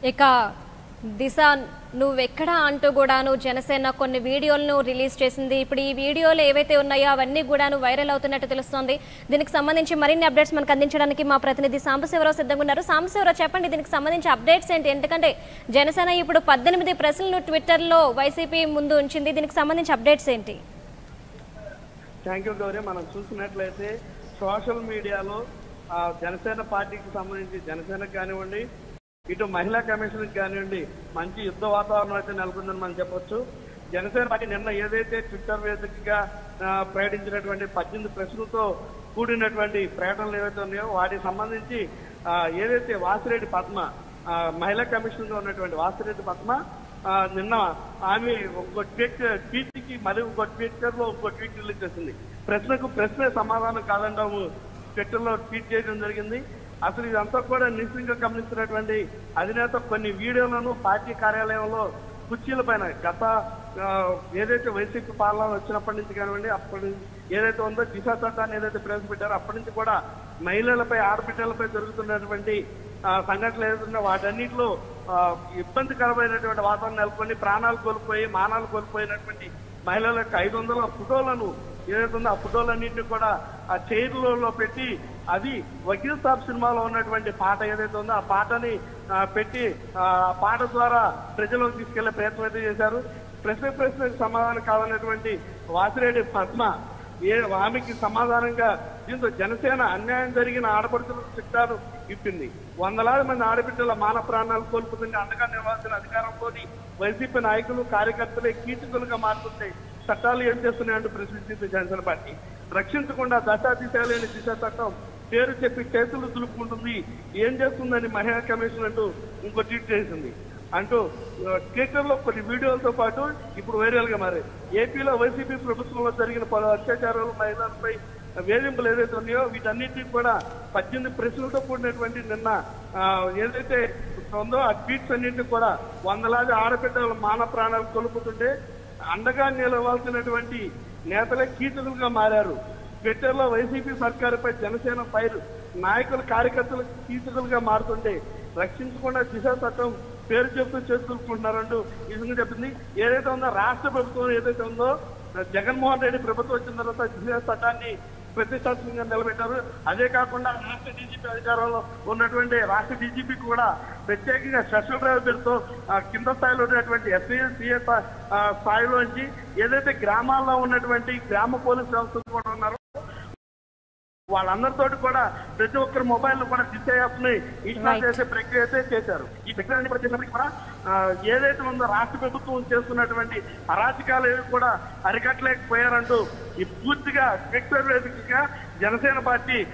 ఇక దిశ నువ్వెక్కడ అంటూ కూడాను జనసేన కొన్ని వీడియోలను రిలీజ్ చేసింది ఇప్పుడు ఈ వీడియోలు ఏవైతే ఉన్నాయో అవన్నీ కూడాను వైరల్ అవుతున్నట్టు తెలుస్తోంది దీనికి సంబంధించి మరిన్ని అప్డేట్స్ మనకు అందించడానికి మా ప్రతినిధి సాంబశివరావు సిద్ధంగా ఉన్నారు సాంబశివరావు చెప్పండి దీనికి సంబంధించి అప్డేట్స్ ఏంటి ఎందుకంటే జనసేన ఇప్పుడు పద్దెనిమిది ప్రశ్నలు ట్విట్టర్లో వైసీపీ ముందు ఉంచింది దీనికి సంబంధించి అప్డేట్స్ ఏంటి థ్యాంక్ యూ గౌరీ మనం చూసినట్లయితే సోషల్ మీడియాలో ఆ, జనసేన పార్టీకి సంబంధించి జనసేనకు కానివ్వండి ఇటు మహిళా కమిషన్కి కానివ్వండి మంచి యుద్ధ వాతావరణం అయితే నెలకొందని మనం చెప్పొచ్చు జనసేన పార్టీ నిన్న ఏదైతే ట్విట్టర్ వేదికగా ఆ, ప్రకటించినటువంటి పద్దెనిమిది ప్రశ్నలతో కూడినటువంటి ప్రకటనలు ఏవైతే ఉన్నాయో వాటికి సంబంధించి ఆ, ఏదైతే వాసిరెడ్డి పద్మ ఆ, మహిళా కమిషన్గా ఉన్నటువంటి వాసిరెడ్డి పద్మ ఆ, నిన్న ఆమె ఒక ట్వీట్ ట్వీట్కి మరి ఒక ట్విట్టర్ లో ఒక ట్వీట్ రిలీజ్ చేసింది ప్రశ్నకు ప్రశ్నే సమాధానం కాదంటాము ట్విట్టర్ లో ట్వీట్ చేయడం జరిగింది అసలు ఇదంతా కూడా నిశ్చితంగా గమనిస్తున్నటువంటి అధినేత కొన్ని వీడియోలను పార్టీ కార్యాలయంలో కుర్చీల పైన గత ఆ, ఏదైతే వైసీపీ పాలన వచ్చినప్పటి నుంచి కానివ్వండి అప్పటి నుంచి ఏదైతే ఉందో దిశ చట్టాన్ని ఏదైతే ప్రవేశపెట్టారో అప్పటి నుంచి కూడా మహిళలపై ఆడబిడ్డలపై జరుగుతున్నటువంటి ఆ, సంఘటనలు ఏదైతే వాటన్నిటిలో ఆ, ఇబ్బందికరమైనటువంటి వాతావరణం నెలకొని ప్రాణాలు కోల్పోయి మానాలు కోల్పోయినటువంటి మహిళలకు ఐదు వందల ఫోటోలను ఏదైతే ఉందో ఆ ఫోటోలన్నింటినీ కూడా ఆ చైర్లలో పెట్టి అది వకీల్ సాబ్ సినిమాలో ఉన్నటువంటి పాట ఏదైతే ఉందో ఆ పాటని ఆ, పెట్టి ఆ ఆ పాట ద్వారా ప్రజలకు తీసుకెళ్లే ప్రయత్నం అయితే చేశారు ప్రశ్న ప్రశ్నకు సమాధానం కావాలన్నటువంటి వాసిరెడ్డి పద్మ ఏ ఆమెకి సమాధానంగా దీంతో జనసేన అన్యాయం జరిగిన ఆడపడుతులకు చిట్టాను ఇప్పింది వందలాది మంది ఆడబిడ్డల మాన ప్రాణాలు కోల్పోతుంది అండగా నిలవాల్సిన అధికారంతో వైసీపీ నాయకులు కార్యకర్తలే కీచకులుగా మారుతుంటే చట్టాలు ఏం చేస్తున్నాయంటూ ప్రశ్నించింది జనసేన పార్టీ రక్షించకుండా దశా దిశ లేని దిశ చట్టం పేరు చెప్పి చేతులు దులుపుకుంటుంది ఏం చేస్తుందని మహిళా కమిషన్ అంటూ ఇంకో ట్వీట్ చేసింది అంటూ ట్విట్టర్ లో కొన్ని వీడియోలతో పాటు ఇప్పుడు వైరల్ గా మారాయి ఏపీలో వైసీపీ ప్రభుత్వంలో జరిగిన పలు అత్యాచారాలు మహిళలపై వేధింపులు ఏదైతే ఉన్నాయో వీటన్నిటిని కూడా పద్దెనిమిది ప్రశ్నలతో కూడినటువంటి నిన్న ఆ, ఏదైతే ఉందో ఆ ట్వీట్స్ అన్నింటినీ కూడా వందలాది ఆడబిడ్డల మాన ప్రాణాలు కొలుపుతుంటే అండగా నిలవాల్సినటువంటి నేతలే కీచకులుగా మారారు ట్విట్టర్ లో వైసీపీ సర్కారుపై జనసేన ఫైర్ నాయకుల కార్యకర్తలు కీచకులుగా మారుతుంటే రక్షించకుండా దిశ చట్టం పేరు చెప్తూ చేసుకుంటున్నారంటూ ఈ విధంగా చెప్పింది ఏదైతే ఉందో రాష్ట్ర ప్రభుత్వం ఏదైతే ఉందో జగన్మోహన్ రెడ్డి ప్రభుత్వం వచ్చిన తర్వాత దిశ చట్టాన్ని ప్రతిష్టాత్మకంగా నిలబెట్టారు అదే కాకుండా రాష్ట్ర డీజీపీ అధికారంలో ఉన్నటువంటి రాష్ట్ర డీజీపీ కూడా ప్రత్యేకంగా స్పెషల్ డ్రైవర్ పేరుతో ఆ, కింద స్థాయిలో ఉన్నటువంటి ఎస్ఐ సిఎస్ స్థాయిలోంచి ఏదైతే గ్రామాల్లో ఉన్నటువంటి గ్రామ పోలీస్ వ్యవస్థలు కూడా ఉన్నారో వాళ్ళందరితోటి కూడా ప్రతి ఒక్కరి మొబైల్ కూడా దిశ యాప్ ని ఇన్స్టాల్ Right. చేసే ప్రక్రియ అయితే చేశారు ఈ ప్రక్రియ చేసినప్పటికీ కూడా ఆ, ఏదైతే ఉందో రాష్ట్ర ప్రభుత్వం చేస్తున్నటువంటి అరాచకాలు ఏవి కూడా అరికట్టలేకపోయారంటూ ఈ పూర్తిగా ట్విట్టర్ వేదికగా జనసేన పార్టీ